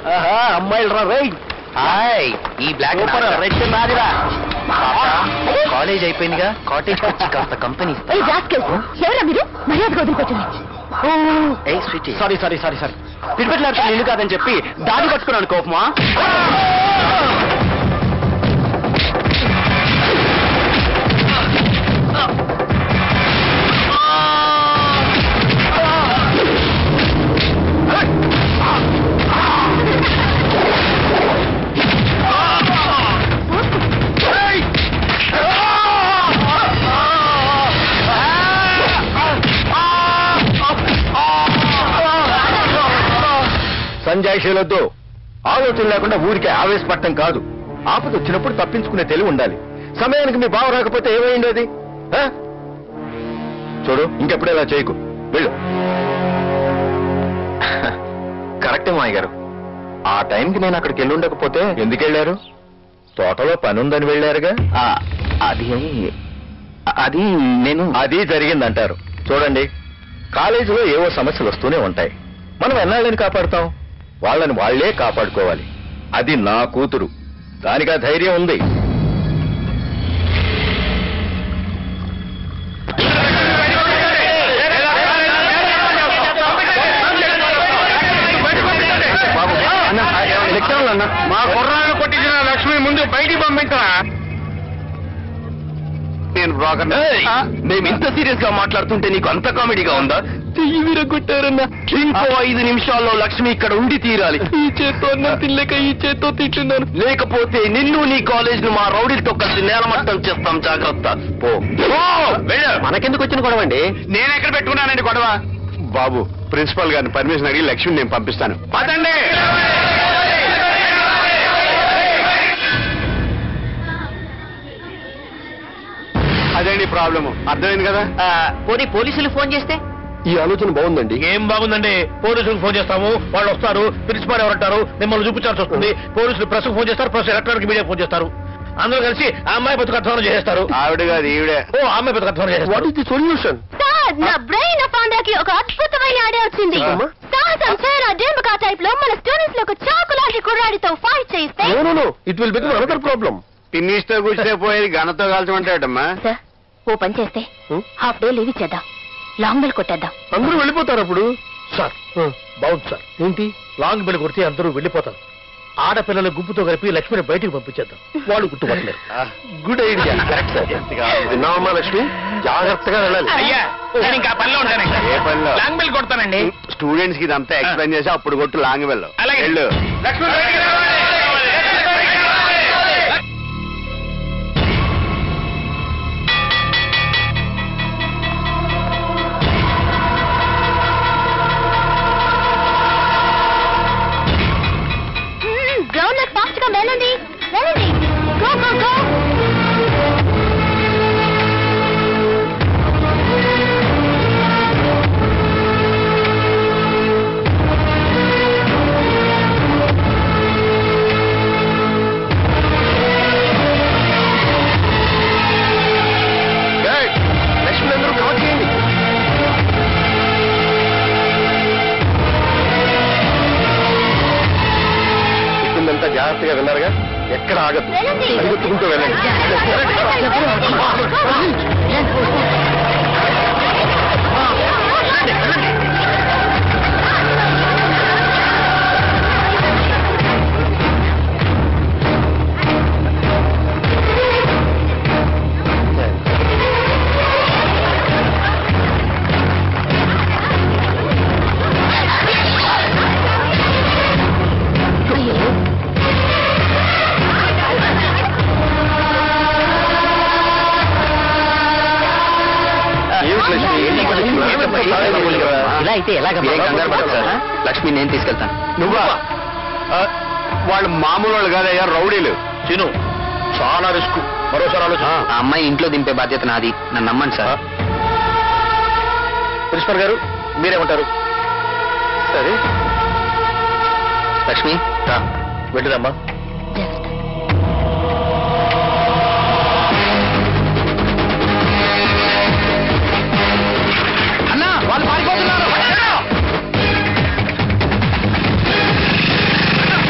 ఆహా అమ్మాయిలు రా రేయ్ హాయ్ ఈ బ్లాక్ సూపర్ రెడ్ నాదిరా కాలేజ్ అయిపోయిందిగా కాటేజ్ వచ్చి కాస్త కంపెనీ ఏ జాస్కెల్ ఎవరా మీరు మర్యాద వదిలిపెట్టండి ఏ sweety sorry sorry sorry sorry పిడిపెట్లాడుతున్న ఇల్లు కాదని చెప్పి దాడి పట్టుకున్నాను కోపమా సంజాయిషీలొద్దు ఆలోచన లేకుండా ఊరికే ఆవేశపడటం కాదు ఆపద వచ్చినప్పుడు తప్పించుకునే తెలివి ఉండాలి సమయానికి మీ బావ రాకపోతే ఏమైంది అది ఆ? చూడు ఇంకెప్పుడు ఇలా చేయకు వెళ్ళు కరెక్టే మాయ గారు ఆ టైంకి నేను అక్కడికి వెళ్ళి ఉండకపోతే ఎందుకు వెళ్ళారు తోటలో పని ఉందని వెళ్ళారుగా అది అది నేను అది జరిగిందంటారు చూడండి కాలేజీలో ఏవో సమస్యలు వస్తూనే ఉంటాయి మనం ఎన్నాళ్ళని కాపాడుతాం వాళ్ళని వాళ్లే కాపాడుకోవాలి అది నా కూతురు దానికి ఆ ధైర్యం ఉంది మా కుర్రాన్ని కొట్టించిన లక్ష్మి ముందు బయటికి పంపించరా నేను బ్రోకర్ మేము ఇంత సీరియస్ గా మాట్లాడుతుంటే నీకు అంత కామెడీగా ఉందా చెయ్యి విరగొట్టారన్నా ఇంకో ఐదు నిమిషాల్లో లక్ష్మి ఇక్కడ ఉండి తీరాలి ఈ చేత్తో అన్నం తినలేక ఈ చేత్తో తింటున్నాను లేకపోతే నిన్ను నీ కాలేజ్ ను మా రౌడీలతో కలిసి నేలమట్టం చేస్తాం జాగ్రత్త పో పో, వెళ్ళు. మనకెందుకు వచ్చిన గొడవ అండి నేను ఎక్కడ పెట్టుకున్నానండి గొడవ బాబు ప్రిన్సిపల్ గారిని పర్మిషన్ అడిగి లక్ష్మిని నేను పంపిస్తాను పదండి అదేంటి ప్రాబ్లము అర్థమైంది కదా పోనీ పోలీసులు ఫోన్ చేస్తే ఈ ఆలోచన బాగుందండి ఏం బాగుందండి పోలీసులకు ఫోన్ చేస్తాము వాళ్ళు వస్తారు ప్రిన్సిపాల్ ఎవరంటారు మిమ్మల్ని చూపించాల్సి వస్తుంది పోలీసులు ప్రెస్ ఫోన్ చేస్తారు ప్రెస్ ఎలక్ట్రానిక్ మీడియా ఫోన్ చేస్తారు అందరూ కలిసి ఆ అమ్మాయి బతుకు అధ్వానం చేస్తారు ఆవిడ కాదు ఈవిడే ఓ ఆ అమ్మాయి బతుకు అధ్వానం చేస్తారు ది సొల్యూషన్ సార్ నా బ్రెయిన్ పాండాకి ఒక అద్భుతమైన ఐడియా వచ్చింది అమ్మా. సాహసం చేయరా డెంబకా టైప్ లో మన స్టూడెంట్స్ లో ఒక చాకు లాంటి కుర్రాడితో ఫైట్ చేయిస్తే no no it will become another problem పిన్నిస్తో కూర్చునే పోయేది ఘనతో కాల్చమంటాడమ్మా సార్ ఓ పని చేస్తే హాఫ్ డే లీవ్ ఇచ్చేద్దాం లాంగ్ బెల్ కొట్టేద్దాం అందరూ వెళ్ళిపోతారు అప్పుడు సార్ బాగుంది సార్ ఏంటి లాంగ్ బెల్ కొడితే అందరూ వెళ్ళిపోతారు ఆడపిల్లల గుంపుతో కలిపి లక్ష్మిని బయటికి పంపించేద్దాం వాళ్ళు గుర్తుపట్టలేరు గుడ్ ఐడియా కరెక్ట్ సార్ విన్నావమ్మా లక్ష్మి జాగ్రత్తగా వెళ్ళాలి అయ్యా నేను ఇంకా పనిలో ఉంటాను ఏ పనిలో లాంగ్ బెల్ కొడతానండి స్టూడెంట్స్ కి ఇదంతా ఎక్స్ప్లెయిన్ చేసి అప్పుడు కొట్టు లాంగ్ వెళ్ళు అలాగే. వెళ్ళు గ్రౌండ్ నాకు ఫాస్ట్ గా వెళ్ళండి వెళ్ళండి go go go Guys, Lakshmi అందరూ కవర్ చేయండి చెప్పిందంతా జాగ్రత్తగా విన్నారుగా ఎక్కడ ఆగద్దు వెళ్ళండి. పరిగెత్తుకుంటూ వెళ్ళండి ఏమిటి లక్ష్మి? ఏంటి లక్ష్మి? ఇలా అయితే ఎలాగమ్మా? ఏం కంగారు పడకు సార్. లక్ష్మి నేను తీసుకెళ్తాను నువ్వా ఆ, వాళ్ళు మామూలు వాళ్ళు కాదయ్యా రౌడీలు చిను చాలా రిస్క్ మరోసారి ఆలోచన ఆ అమ్మాయి ఇంట్లో దింపే బాధ్యత నాది నన్ను నమ్మండి సార్ ప్రిన్సిపల్ గారు మీరేమంటారు సరే లక్ష్మి రా వెళ్ళిరమ్మా అన్నా వాళ్ళు పారిపోతున్నారు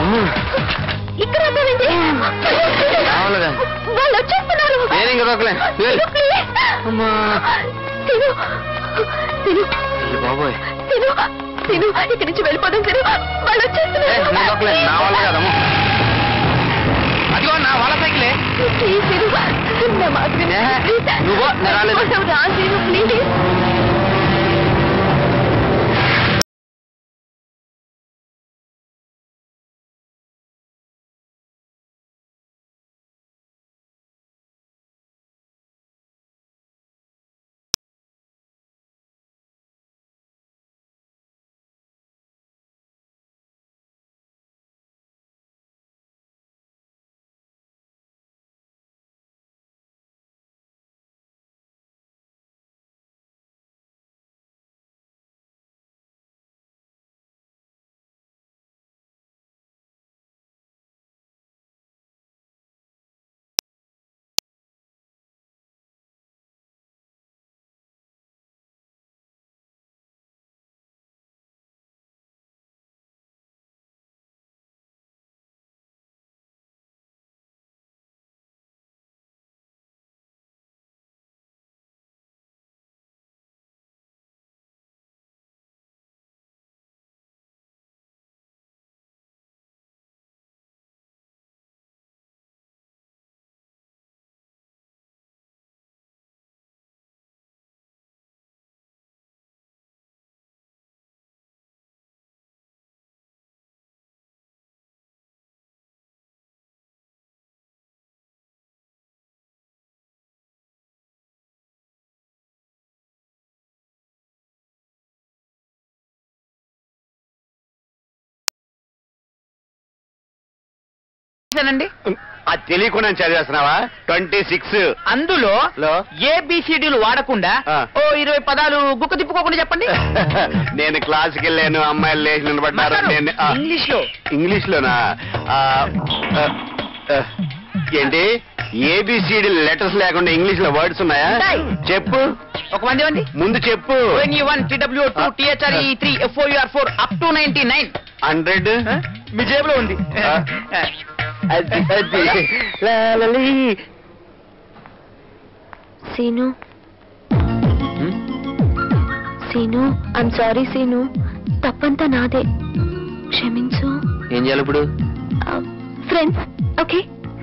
ఇక్కడ ఆపావేంటి? రావాలిగా. వాళ్ళు వచ్చేస్తున్నారు నేను ఇంక దొక్కలే. ఏయ్. తిను, ప్లీజ్. అమ్మా. తిను తిను అయ్య బాబోయ్ తిను తిను ఇక్కడి నుంచి వెళ్ళిపోదాం తిను వాళ్ళు ఏ, వచ్చేస్తున్నారు నేను దొక్కలే నా వల్ల కదమ్మా అదిగో నా వాళ్ళ సైకిలే ప్లీజ్ తిను నా మాట విను. ఏ, ప్లీజ్. నువ్వు నేను రాలేదు. కోసం రా తిను ప్లీజ్ అండి అది తెలియకుండా చదివేస్తున్నావా ట్వంటీ సిక్స్ అందులో లో? ఏబిసిడీలు వాడకుండా ఆ. ఓ ఇరవై పదాలు గుక్క తిప్పుకోకుండా చెప్పండి నేను క్లాస్కి వెళ్ళాను అమ్మాయిలు లేచి నిలబడ్డారు మాస్టారు, నేను ఆ, ఇంగ్లీష్ లో ఇంగ్లీష్ లోనా ఆ, ఆ, ఆ, ఏంటి ఏబిసిడి లెటర్స్ లేకుండా ఇంగ్లీష్ లో వర్డ్స్ ఉన్నాయా ఉంటాయి. చెప్పు ఒక మంది ఇవ్వండి ముందు చెప్పు one T W two T H R E three F O R four up to ninety nine hundred మీ జేబులో ఉంది ఆ. అది అది లాలలి. సీను సీను ఐమ్ సారీ సీను తప్పంతా నాదే క్షమించు ఏం చేయాలి ఇప్పుడు friends okay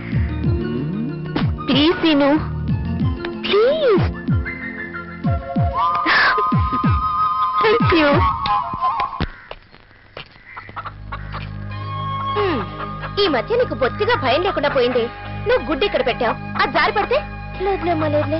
please Seenu please thank you ఈ మధ్య నీకు బొత్తిగా భయం లేకుండా పోయింది నువ్వు గుడ్డు ఇక్కడ పెట్టావు అది జారి పడితే లేదులేమ్మా లేదులే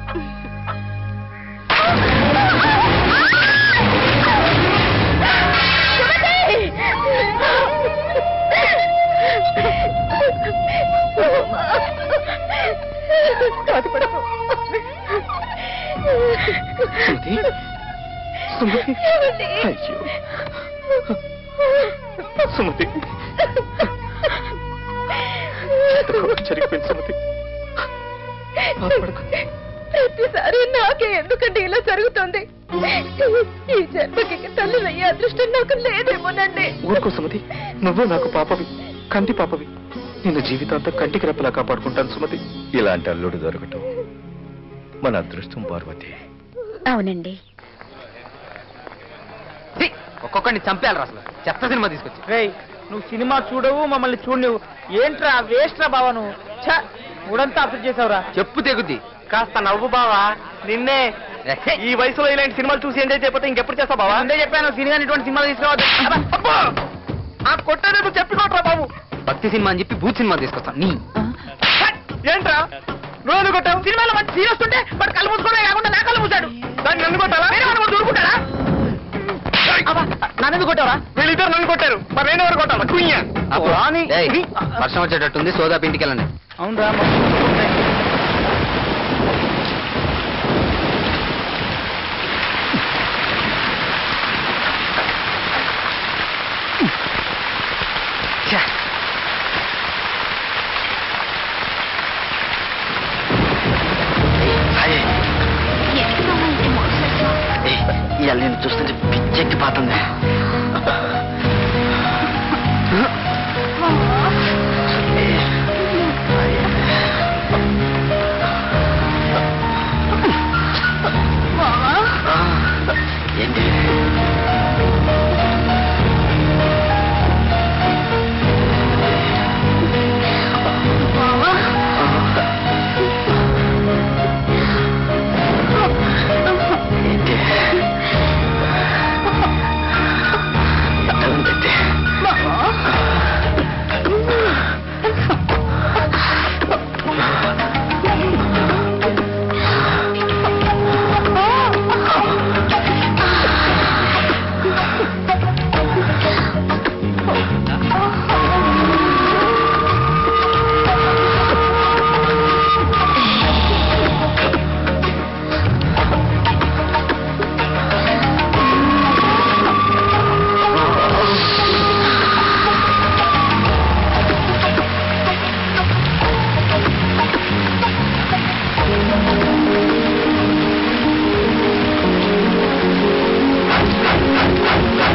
బాధపడకు. ఏమండి? సుమతి జరిగిపోయింది సుమతి బాధపడకు. ప్రతిసారి నాకే ఎందుకంటే ఇలా జరుగుతుంది ఈ జన్మకి తల్లి అయ్యే అదృష్టం నాకు లేదేమోనండి ఊరుకో సుమతి నువ్వు నాకు పాపవి కంటి పాపవి నిన్ను జీవితాంతం కంటికి రెప్పలా కాపాడుకుంటాను సుమతి ఇలాంటి అల్లుడు దొరకటం మన అదృష్టం పార్వతి అవునండి ఛీ, ఒక్కొక్కడిని చంపేయాలి అసలు చెత్త సినిమా తీసుకొచ్చి రేయ్ నువ్వు సినిమా చూడవు మమ్మల్ని చూడలేవు ఏంట్రా వేస్ట్రా బావా నువ్వు ఛ, మూడంతా అప్సెట్ చేసావురా చెప్పు తెగుద్ది కాస్త నవ్వు బావా నిన్నే ఈ వయసులో ఇలాంటి సినిమాలు చూసి ఎంజాయ్ చేయకపోతే ఇంకెప్పుడు చేస్తావు బావా ముందే చెప్పాను సినిమా ఇటువంటి సినిమాలు తీసుకురావద్దు అబ్బా, అబ్బా! ఆ కొట్టేది చెప్పుకోట్రా బాబు భక్తి సినిమా అని చెప్పి భూత్ సినిమా తీసుకొస్తాను నీ ఏంట్రా రోజు కొట్టావు సినిమాలో మంచి సీన్ వస్తుంటే వాడు కళ్ళు మూసుకోవడమే కాకుండా నా కళ్ళు మూసాడు దాన్ని నన్ను కొట్టాలా వేరే వాడు దూరుకుంటాడా అబ్బా, నన్నెందుకు కొట్టావరా వీళ్ళిద్దరు నన్ను కొట్టారు మరి నేను ఎవరు కొట్టాలా కుయ్యా రాని. వర్షం వచ్చేటట్టుంది సోదా ఇంటికి వెళ్ళండి అవునరా